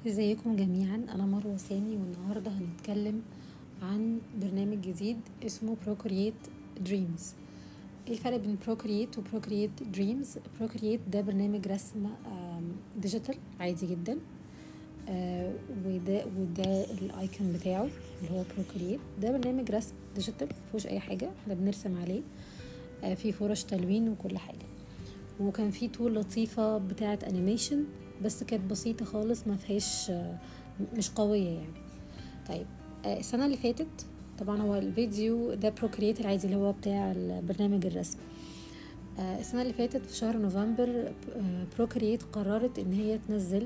ازيكم جميعا انا مروه سامي والنهارده هنتكلم عن برنامج جديد اسمه Procreate Dreams ايه الفرق بين Procreate و Procreate Dreams Procreate ده برنامج رسم ديجيتال عادي جدا آه، وده وده الايكون بتاعه اللي هو Procreate ده برنامج رسم ديجيتال مفيهوش اي حاجه احنا بنرسم عليه آه، فيه فرش تلوين وكل حاجه وكان في تول لطيفة بتاعة انيميشن بس كانت بسيطة خالص ما فيهاش مش قوية يعني طيب آه، السنة اللي فاتت طبعا هو الفيديو ده بروكريت العادي اللي هو بتاع البرنامج الرسم آه، السنة اللي فاتت في شهر نوفمبر بروكريت قررت ان هي تنزل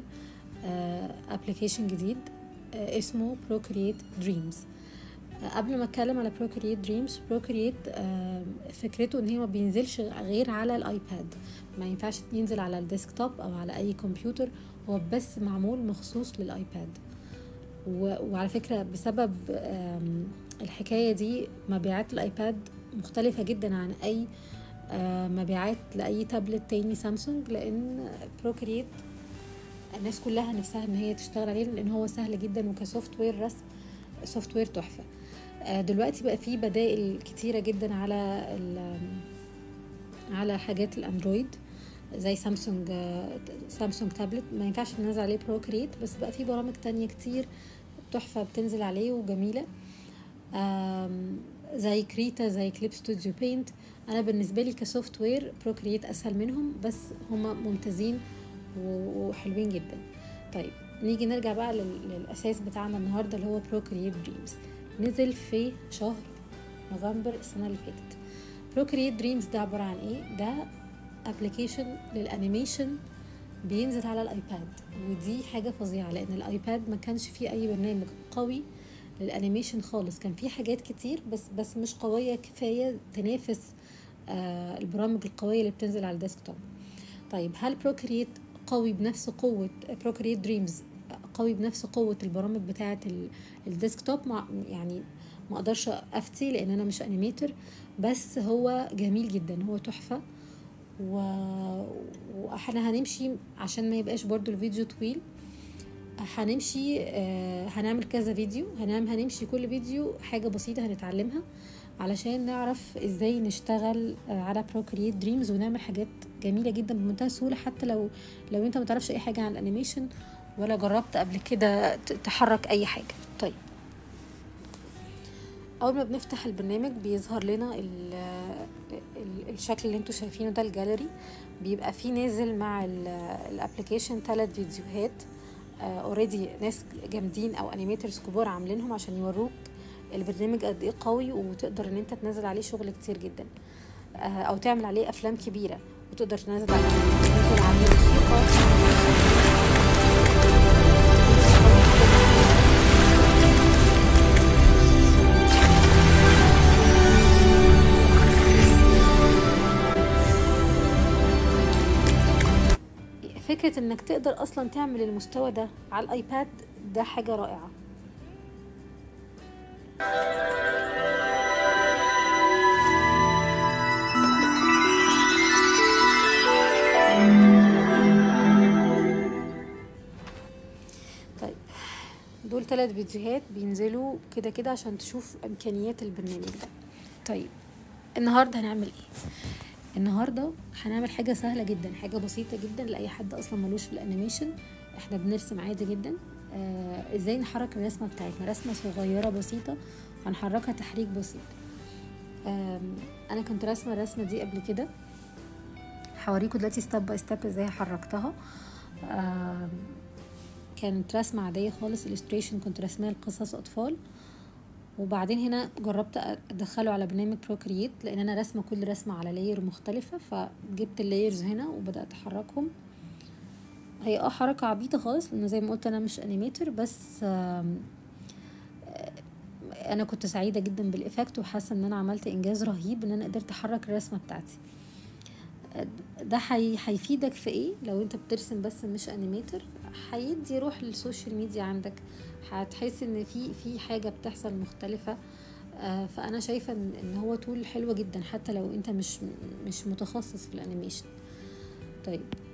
ابلكيشن جديد آه، اسمه بروكريت دريمز قبل ما اتكلم على بروكريت دريمز بروكريت فكرته ان هي ما بينزلش غير على الايباد ما ينفعش ينزل على الديسكتوب او على اي كمبيوتر هو بس معمول مخصوص للايباد و- وعلى فكرة بسبب آم، الحكاية دي مبيعات الايباد مختلفة جدا عن اي آه، مبيعات لاي تابلت تاني سامسونج لان بروكريت الناس كلها نفسها ان هي تشتغل عليه لان هو سهل جدا وكسوفت وير رسم سوفت وير تحفه آه، دلوقتي بقى في بدائل كتيره جدا على ال- على حاجات الاندرويد زي سامسونج آه، سامسونج تابلت ما ينفعش تنزل عليه بروكريت بس بقى في برامج تانية كتير تحفه بتنزل عليه وجميله آم، زي كريتا زي كليب ستوديو بينت انا بالنسبه لي كسوفت وير بروكريت اسهل منهم بس هما ممتازين و- وحلوين جدا طيب نيجي نرجع بقى لل- للاساس بتاعنا النهارده اللي هو بروكريت دريمز نزل في شهر نوفمبر السنه اللي فاتت بروكريت دريمز ده عباره عن ايه ده ابلكيشن للانيميشن بينزل على الايباد ودي حاجه فظيعه لان الايباد ما كانش فيه اي برنامج قوي للانيميشن خالص كان في حاجات كتير بس بس مش قويه كفايه تنافس آه البرامج القويه اللي بتنزل على الديسكتوب طيب هل بروكريت قوي بنفس قوه بروكريت دريمز قوي بنفس قوه البرامج بتاعه ال- الديسكتوب مع يعني ما اقدرش افتي لان انا مش انيميتر بس هو جميل جدا هو تحفه و... واحنا هنمشي عشان ما يبقاش برضو الفيديو طويل هنمشي آه، هنعمل كذا فيديو هنعمل هنمشي كل فيديو حاجة بسيطة هنتعلمها علشان نعرف ازاي نشتغل آه، على بروكريت دريمز ونعمل حاجات جميلة جدا بمنتهى السهولة حتى لو لو انت متعرفش اي حاجة عن الانيميشن ولا جربت قبل كده ت- تحرك اي حاجة طيب اول ما بنفتح البرنامج بيظهر لنا ال ال الشكل اللي انتوا شايفينه ده الجاليري بيبقى فيه نازل مع الابلكيشن ثلاث فيديوهات اوريدي ناس جامدين او انيميترز كبار عاملينهم عشان يوروك البرنامج قد ايه قوي وتقدر ان انت تنزل عليه شغل كتير جدا آه، او تعمل عليه افلام كبيره وتقدر تنزل عليه تنزل عليه موسيقى فكرة انك تقدر اصلا تعمل المستوى ده على الايباد ده حاجة رائعة طيب دول ثلاث فيديوهات بينزلوا كده كده عشان تشوف امكانيات البرنامج ده طيب النهارده هنعمل ايه النهارده هنعمل حاجه سهله جدا حاجه بسيطه جدا لاي حد اصلا ملوش في الانيميشن احنا بنرسم عادي جدا آه ازاي نحرك الرسمه بتاعتنا رسمه صغيره بسيطه هنحركها تحريك بسيط آم، انا كنت راسمه الرسمه دي قبل كده هوريكم دلوقتي ستيب باي ستيب ازاي حركتها آم، كانت رسمه عاديه خالص illustration كنت رسمها لقصص اطفال وبعدين هنا جربت ادخله على برنامج بروكريت لان انا رسمه كل رسمه على لاير مختلفه فجبت اللايرز هنا وبدات احركهم هي اه حركه عبيطه خالص لان زي ما قلت انا مش انيميتر بس آم، آه، انا كنت سعيده جدا بالافكت وحاسه ان انا عملت انجاز رهيب ان انا قدرت احرك الرسمه بتاعتي آه، ده حي... هيفيدك في ايه لو انت بترسم بس مش انيميتر هيدي روح للسوشيال ميديا عندك هتحس ان في في حاجه بتحصل مختلفه آه، فانا شايفه ان إن هو تول حلوه جدا حتى لو انت مش مش متخصص في الانيميشن طيب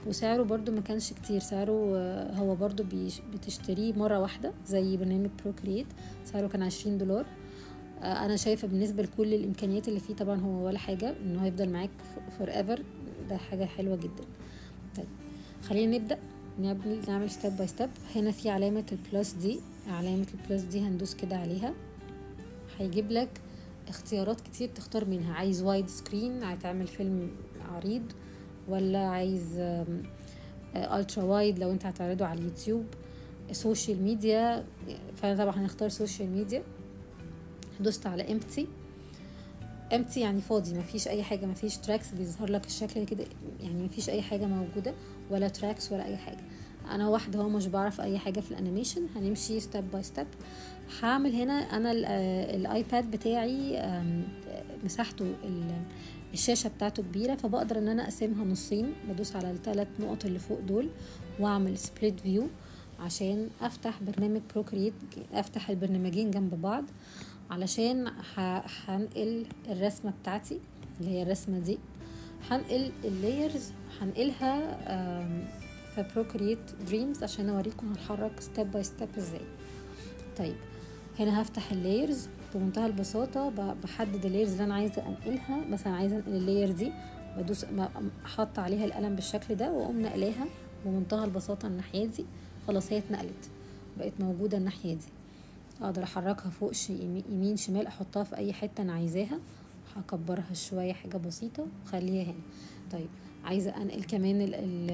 وسعره برضو ما كانش كتير سعره آه، هو برضو بيش- بتشتريه مرة واحدة زي برنامج بروكريت سعره كان عشرين دولار آه، انا شايفة بالنسبة لكل الامكانيات اللي فيه طبعا هو ولا حاجة ان هو يفضل معاك فور ايفر ده حاجة حلوة جدا طيب خلينا نبدأ نعمل نعمل ستيب باي ستيب هنا في علامة البلس دي علامة البلس دي هندوس كده عليها هيجيب لك اختيارات كتير تختار منها عايز وايد سكرين عايز تعمل فيلم عريض ولا عايز الترا وايد لو انت هتعرضه على اليوتيوب سوشيال ميديا فانا طبعا هنختار سوشيال ميديا دوست على امتي امتي يعني فاضي مفيش اي حاجه مفيش تراكس بيظهر لك الشكل كده يعني مفيش اي حاجه موجوده ولا تراكس ولا اي حاجه انا واحده هو مش بعرف اي حاجه في الانيميشن هنمشي ستيب باي ستيب هعمل هنا انا ال- آه، الايباد بتاعي آم، آه، مساحته ال- الشاشه بتاعته كبيره فبقدر ان انا اقسمها نصين بدوس على الثلاث نقط اللي فوق دول واعمل سبليت فيو عشان افتح برنامج بروكريت افتح البرنامجين جنب بعض علشان ه- هنقل الرسمه بتاعتي اللي هي الرسمه دي هنقل اللايرز هنقلها آم، في بروكريت دريمز عشان اوريكم هنحرك ستيب باي ستيب ازاي طيب هنا هفتح اللايرز بمنتهى البساطة ب- بحدد اللايرز اللي أنا عايزة أنقلها مثلا عايزة أنقل اللاير دي بدوس م- أحط عليها القلم بالشكل ده وأقوم نقلاها بمنتهى البساطة الناحية دي خلاص هي اتنقلت بقت موجودة الناحية دي أقدر أحركها فوق ش- يمي- يمين شمال أحطها في أي حتة أنا عايزاها هكبرها شوية حاجة بسيطة وخليها هنا طيب عايزة أنقل كمان ال ال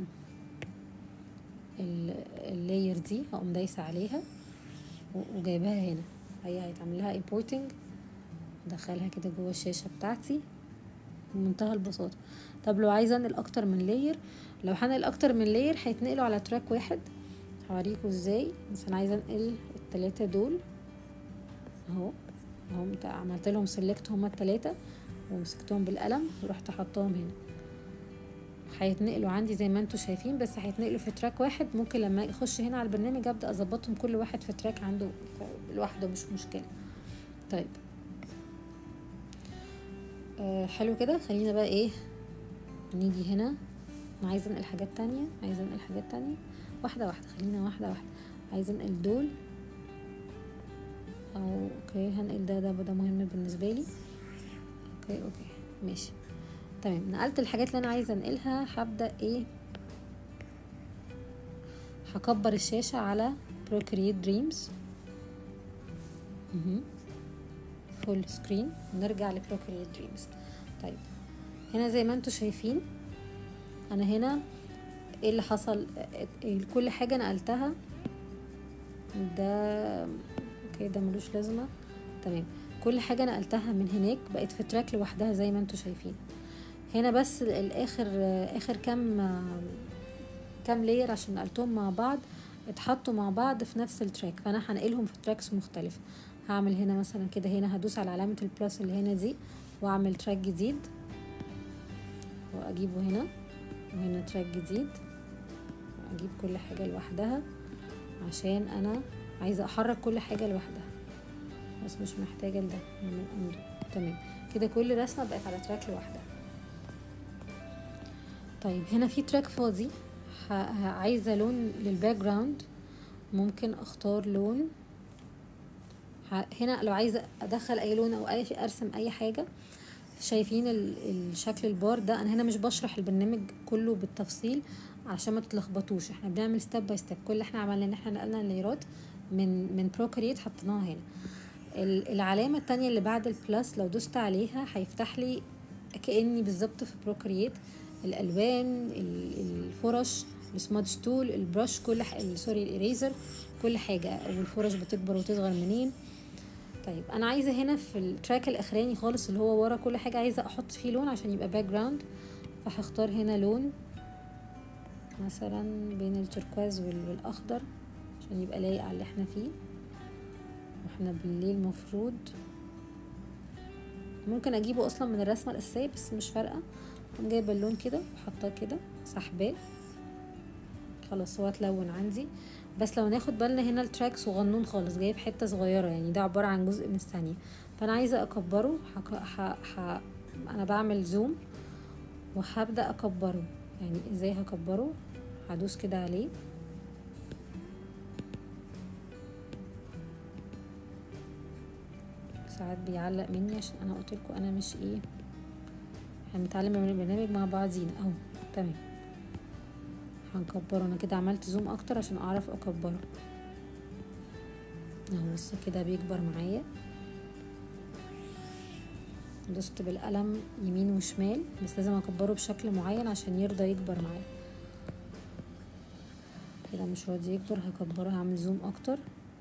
ال- اللاير دي هقوم دايسة عليها و- وجايباها هنا هي هيتعمل لها importing ادخلها كده جوه الشاشة بتاعتي بمنتهى البساطة طب لو عايزة انقل اكتر من لاير لو هنقل اكتر من لاير هيتنقلوا على تراك واحد هوريكم ازاي مثلا عايزة انقل التلاتة دول اهو اهو مت- عملت لهم سيلكت هما التلاتة ومسكتهم بالقلم ورحت حطاهم هنا هيتنقلوا عندي زي ما انتوا شايفين بس هيتنقلوا في تراك واحد ممكن لما اخش هنا على البرنامج ابدا اظبطهم كل واحد في تراك عنده ف- لوحده مش مشكله طيب آه حلو كده خلينا بقى ايه نيجي هنا انا عايزه انقل حاجات تانية عايزه انقل حاجات تانية واحده واحده خلينا واحده واحده عايزه انقل دول او اوكي هنقل ده ده ده مهم بالنسبه لي اوكي اوكي ماشي تمام نقلت الحاجات اللي انا عايزه انقلها هبدا ايه هكبر الشاشه على Procreate Dreams فول سكرين ونرجع ل Procreate Dreams طيب هنا زي ما انتوا شايفين انا هنا ايه اللي حصل إيه كل حاجه نقلتها ده اوكي ده ملوش لازمه تمام كل حاجه نقلتها من هناك بقت في تراك لوحدها زي ما انتوا شايفين هنا بس الاخر اخر كام كام لاير عشان نقلتهم مع بعض اتحطوا مع بعض في نفس التراك فانا هنقلهم في تراكس مختلفه هعمل هنا مثلا كده هنا هدوس على علامه البلس اللي هنا دي واعمل تراك جديد واجيبه هنا وهنا تراك جديد اجيب كل حاجه لوحدها عشان انا عايزه احرك كل حاجه لوحدها بس مش محتاجه لده نعمل اندو تمام كده كل رسمه بقت على تراك لوحدها طيب هنا في تراك فاضي عايزه لون للباك جراوند ممكن اختار لون هنا لو عايزه ادخل اي لون او اي ارسم اي حاجه شايفين الشكل البار ده انا هنا مش بشرح البرنامج كله بالتفصيل عشان ما تتلخبطوش احنا بنعمل ستيب باي ستيب كل اللي احنا عملنا ان احنا نقلنا اللايرات من من بروكريت حطيناها هنا العلامه التانية اللي بعد البلس لو دوست عليها هيفتح لي كاني بالظبط في بروكريت الالوان الفرش السمادج تول البرش كل ح... سوري الاريزر كل حاجه والفرش بتكبر وتصغر منين طيب انا عايزه هنا في التراك الاخراني خالص اللي هو ورا كل حاجه عايزه احط فيه لون عشان يبقى باك جراوند فهختار هنا لون مثلا بين التركواز والاخضر عشان يبقى لايق على اللي احنا فيه واحنا بالليل مفروض ممكن اجيبه اصلا من الرسمه الاساسيه بس مش فارقه قوم جايبه اللون كده وحطاه كده سحباه خلاص هو اتلون عندي بس لو ناخد بالنا هنا التراك صغنون خالص جاي في حته صغيره يعني ده عباره عن جزء من الثانيه فانا عايزه اكبره حك... ح... ح... انا بعمل زوم وهبدا اكبره يعني ازاي هكبره هدوس كده عليه ساعات بيعلق مني عشان انا قلت لكم انا مش ايه احنا بنتعلم من البرنامج مع بعضينا اهو تمام هنكبره انا كده عملت زوم اكتر عشان اعرف اكبره اهو بص كده بيكبر معايا دوست بالقلم يمين وشمال بس لازم اكبره بشكل معين عشان يرضى يكبر معايا كده مش راضي يكبر هكبره هعمل زوم اكتر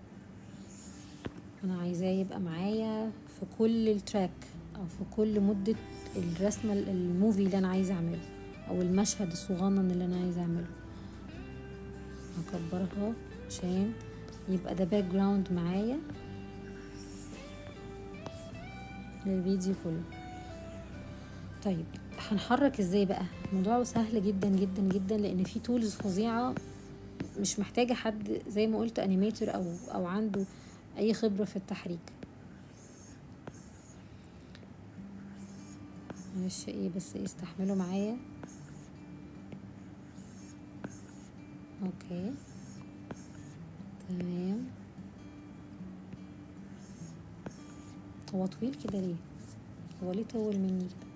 انا عايزاه يبقى معايا في كل التراك او في كل مدة الرسمة الموفي اللي انا عايزة اعمله او المشهد الصغنن اللي انا عايزة اعمله هكبرها عشان يبقى ده باك جراوند معايا للفيديو كله طيب هنحرك ازاي بقى الموضوع سهل جدا جدا جدا لان في تولز فظيعه مش محتاجه حد زي ما قلت انيميتور او او عنده اي خبره في التحريك معلش ايه بس ايه استحملوا معايا اوكي تمام هو طويل كده ليه هو ليه طول مني كده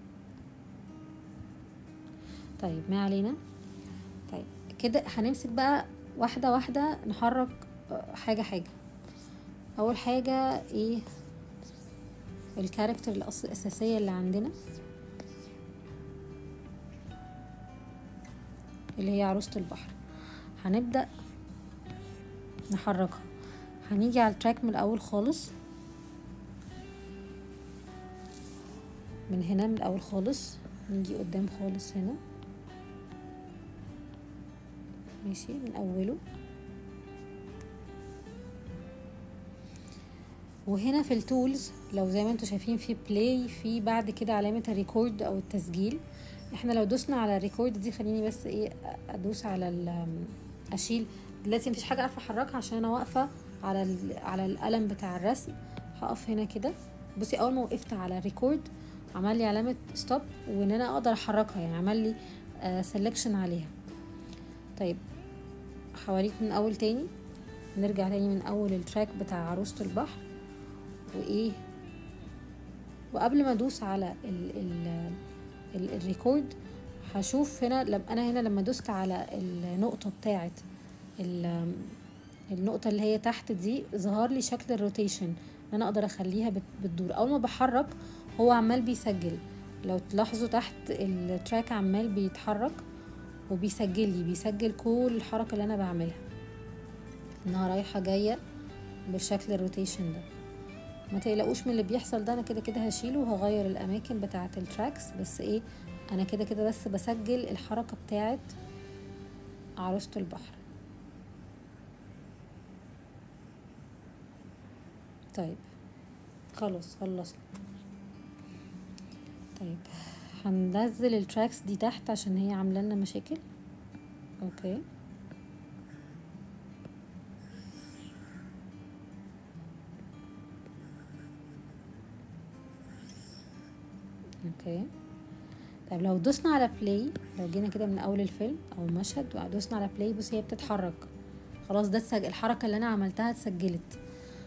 طيب ما علينا طيب كده هنمسك بقى واحدة واحدة نحرك حاجة حاجة أول حاجة ايه الكاركتر الأساسية اللي عندنا اللي هي عروسة البحر هنبدأ نحركها هنيجي على التراك من الأول خالص من هنا من الأول خالص نيجي قدام خالص هنا ماشي من أوله وهنا في التولز لو زي ما انتوا شايفين في بلاي في بعد كده علامة الريكورد أو التسجيل احنا لو دوسنا على الريكورد دي خليني بس ايه ادوس على اشيل دلوقتي مفيش حاجه عارفه احركها عشان انا واقفه على على القلم بتاع الرسم هقف هنا كده بصي اول ما وقفت على ريكورد عمل لي علامه ستوب وان انا اقدر احركها يعني عمل لي سelection عليها طيب هوريك من اول تاني نرجع تاني من اول التراك بتاع عروسة البحر وايه وقبل ما ادوس على ال ال الريكورد هشوف هنا لما انا هنا لما دوست على النقطة بتاعت النقطة اللي هي تحت دي ظهر لي شكل الروتيشن ان انا اقدر اخليها بتدور اول ما بحرك هو عمال بيسجل لو تلاحظوا تحت التراك عمال بيتحرك وبيسجل لي بيسجل كل الحركة اللي انا بعملها انها رايحة جاية بالشكل الروتيشن ده ما تقلقوش من اللي بيحصل ده انا كده كده هشيله وهغير الاماكن بتاعه التراكس بس ايه انا كده كده بس بسجل الحركه بتاعه عروسه البحر طيب خلاص خلصنا طيب هننزل التراكس دي تحت عشان هي عامله لنا مشاكل اوكي اوكي طيب لو دوسنا على بلاي لو جينا كده من اول الفيلم او المشهد ودوسنا على بلاي بصي هي بتتحرك خلاص ده السج... الحركه اللي انا عملتها اتسجلت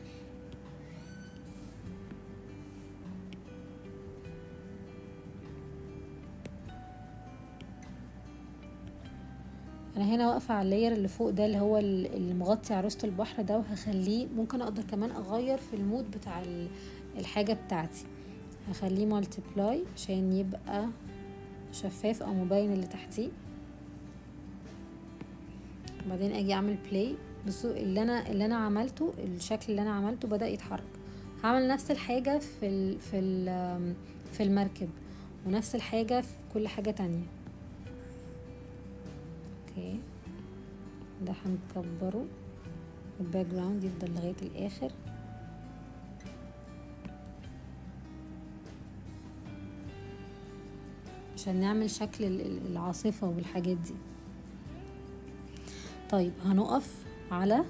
انا هنا واقفه على اللاير اللي فوق ده اللي هو اللي مغطي عروسه البحر ده وهخليه ممكن اقدر كمان اغير في المود بتاع الحاجه بتاعتي هخليه مالتيبلاي عشان يبقى شفاف او مبين اللي تحتيه وبعدين اجي اعمل بلاي بصوا اللي انا اللي انا عملته الشكل اللي انا عملته بدا يتحرك هعمل نفس الحاجه في ال في ال في المركب ونفس الحاجه في كل حاجه تانية اوكي ده هنكبره الباك جراوند يفضل لغايه الاخر عشان نعمل شكل العاصفة والحاجات دي طيب هنقف على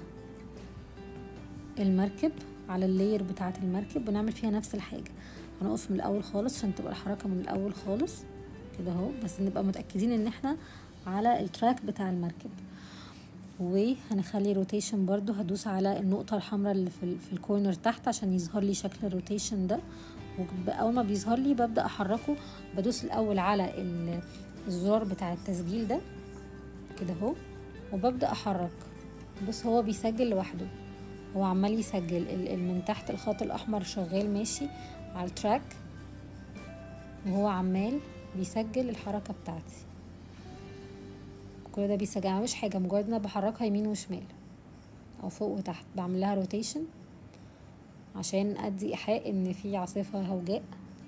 المركب على اللاير بتاعة المركب ونعمل فيها نفس الحاجة هنقف من الأول خالص عشان تبقى الحركة من الأول خالص كده اهو بس نبقى متاكدين ان احنا على التراك بتاع المركب وهنخلي روتيشن برضو هدوس على النقطة الحمراء اللي في, في الكورنر تحت عشان يظهر لي شكل الروتيشن ده وأول ما بيظهر لي ببدأ أحركه بدوس الأول على الزرار بتاع التسجيل ده كده اهو وببدأ أحرك بص هو بيسجل لوحده هو عمال يسجل من تحت الخط الأحمر شغال ماشي على التراك وهو عمال بيسجل الحركة بتاعتي كل ده بيسجل مش حاجة مجرد ان انا بحركها يمين وشمال او فوق وتحت بعمل لها روتيشن عشان ادي ايحاء ان في عاصفة هوجاء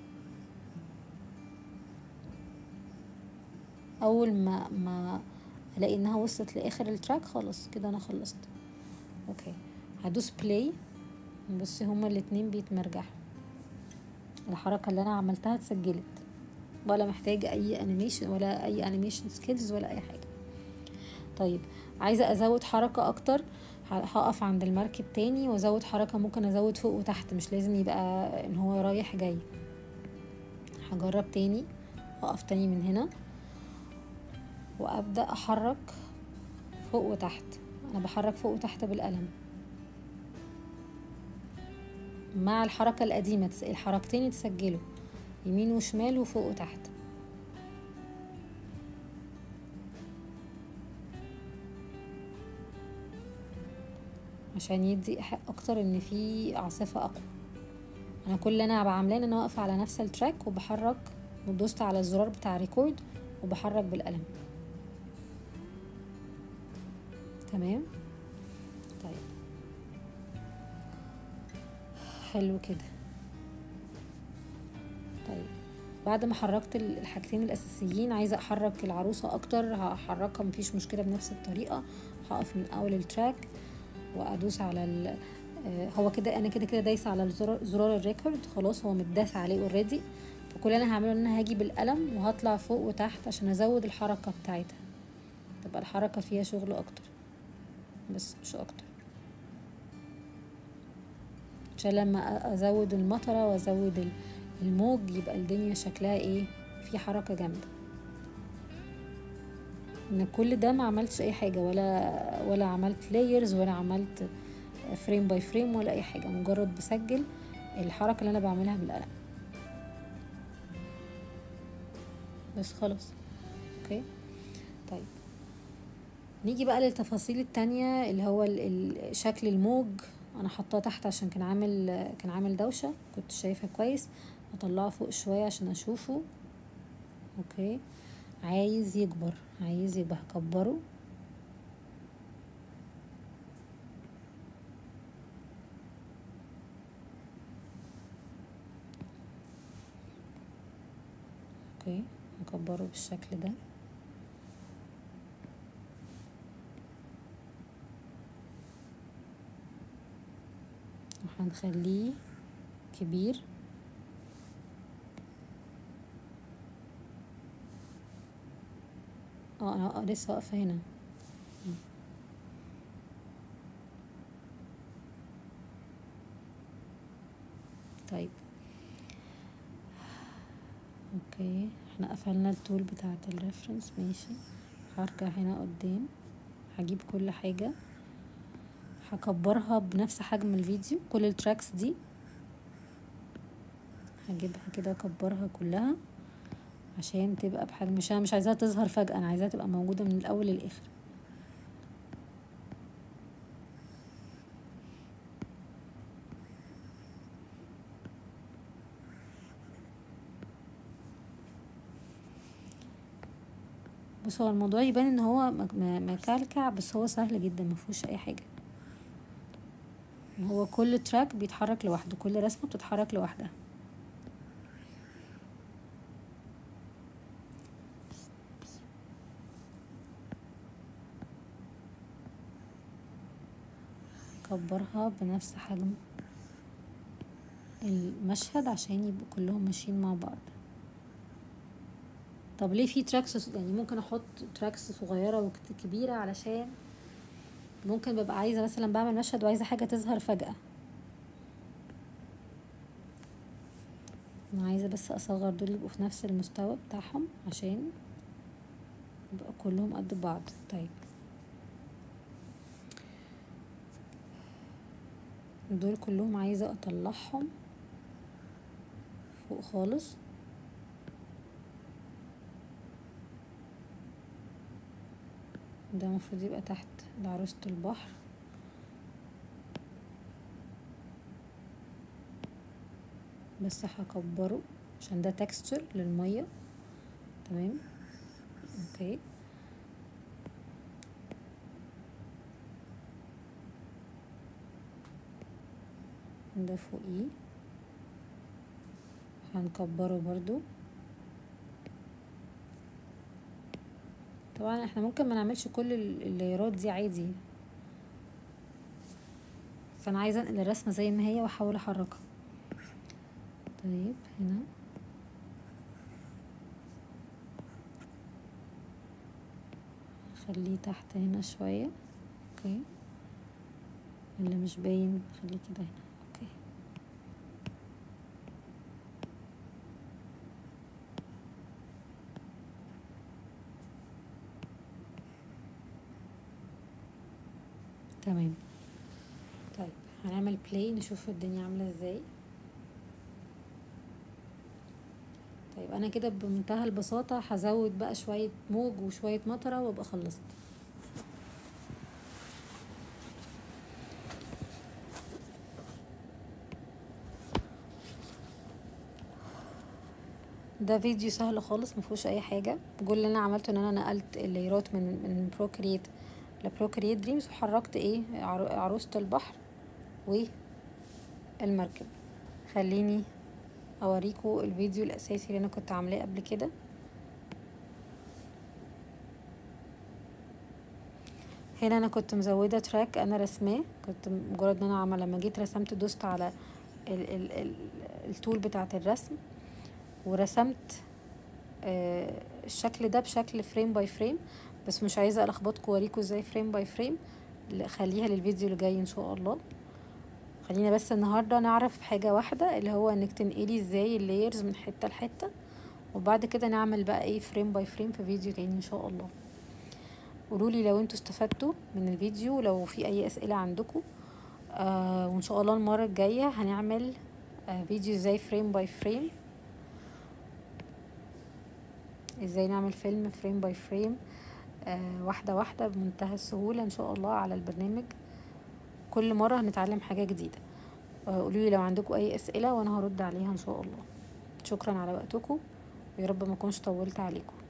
اول ما ما الاقي انها وصلت لاخر التراك خلاص كده انا خلصت اوكي هدوس بلاي بصي هما الاتنين بيتمرجحوا الحركة اللي انا عملتها اتسجلت ولا محتاجة اي انيميشن ولا اي انيميشن سكيلز ولا اي حاجة طيب عايزة ازود حركة اكتر هقف عند المركب تاني وازود حركة ممكن ازود فوق وتحت مش لازم يبقى ان هو رايح جاي هجرب تاني هقف تاني من هنا وابدأ احرك فوق وتحت انا بحرك فوق وتحت بالقلم مع الحركة القديمة الحركتين يتسجلوا يمين وشمال وفوق وتحت عشان يدي إيحاء أكتر إن في عاصفة أقوى أنا كل اللي أنا بعملاه إن أنا واقفة على نفس التراك وبحرك ودوست على الزرار بتاع ريكورد وبحرك بالقلم تمام طيب حلو كده طيب بعد ما حركت الحاجتين الاساسيين عايزه احرك العروسه اكتر هحركها مفيش مشكله بنفس الطريقه هقف من اول التراك وادوس على ال هو كده انا كده كده دايسه على الزرار زرار الريكورد خلاص هو متداس عليه اوريدي فكل اللي انا هعمله ان انا هاجي بالقلم وهطلع فوق وتحت عشان ازود الحركه بتاعتها تبقى الحركه فيها شغل اكتر بس مش اكتر عشان لما ازود المطره وازود الموج يبقى الدنيا شكلها ايه في حركه جامده ان كل ده ما عملتش اي حاجه ولا ولا عملت لايرز ولا عملت فريم باي فريم ولا اي حاجه مجرد بسجل الحركه اللي انا بعملها بالقلم بس خلاص اوكي طيب نيجي بقى للتفاصيل التانية اللي هو شكل الموج انا حطاه تحت عشان كان عامل كان عامل دوشه كنت شايفها كويس اطلعه فوق شويه عشان اشوفه اوكي عايز يكبر عايز يبقى هكبره اوكي هكبره بالشكل ده وهنخليه كبير اه انا آه لسه واقفه هنا طيب اوكي احنا قفلنا التول بتاعه الريفرنس ماشي هرجع هنا قدام هجيب كل حاجه هكبرها بنفس حجم الفيديو كل التراكس دي هجيبها كده اكبرها كلها عشان تبقى بحجم مش انا مش عايزاها تظهر فجأة انا عايزاها تبقى موجودة من الاول للاخر بص هو الموضوع يبان ان هو مكلكع بس هو سهل جدا مفيهوش اي حاجة هو كل تراك بيتحرك لوحده كل رسمة بتتحرك لوحدها اكبرها بنفس حجم المشهد عشان يبقوا كلهم ماشيين مع بعض طب ليه في تراكس يعني ممكن احط تراكس صغيره وكبيره علشان ممكن ببقى عايزه مثلا بعمل مشهد وعايزه حاجه تظهر فجاه انا عايزه بس اصغر دول يبقوا في نفس المستوى بتاعهم عشان يبقى كلهم قد بعض طيب دول كلهم عايزه اطلعهم فوق خالص ده المفروض يبقى تحت عروسة البحر بس هكبره عشان ده تكستشر للمية تمام اوكي ده فوقيه هنكبره برضو طبعا احنا ممكن ما نعملش كل الليرات دي عادي فانا عايزه انقل الرسمه زي ما هي واحاول احركها طيب هنا خليه تحت هنا شويه اوكي اللي مش باين خليه كده هنا اوكي تمام طيب هنعمل بلاي نشوف الدنيا عامله ازاي طيب انا كده بمنتهى البساطه هزود بقى شويه موج وشويه مطره وابقى خلصت ده فيديو سهل خالص مفيهوش اي حاجه كل اللي انا عملته ان انا نقلت الليرات من من بروكريت لبروكريت دريمز وحركت ايه عروسه البحر والمركب خليني اوريكم الفيديو الاساسي اللي انا كنت عاملاه قبل كده هنا انا كنت مزوده تراك انا رسماه كنت مجرد ان انا عمل لما جيت رسمت دوست على ال ال ال التول بتاعه الرسم ورسمت آه الشكل ده بشكل فريم باي فريم بس مش عايزه الخبطكم واوريكم ازاي فريم باي فريم خليها للفيديو اللي جاي ان شاء الله خلينا بس النهارده نعرف حاجه واحده اللي هو انك تنقلي ازاي اللايرز من حته لحته وبعد كده نعمل بقى ايه فريم باي فريم في فيديو تاني ان شاء الله قولولي لو انتوا استفدتوا من الفيديو لو في اي اسئله عندكم آه وان شاء الله المره الجايه هنعمل آه فيديو ازاي فريم باي فريم ازاي نعمل فيلم فريم باي فريم آه واحدة واحدة بمنتهى السهولة ان شاء الله على البرنامج كل مرة هنتعلم حاجة جديدة آه قولولي لو عندكم اي اسئلة وانا هرد عليها ان شاء الله شكرا على وقتكم ويا رب ما اكونش طولت عليكم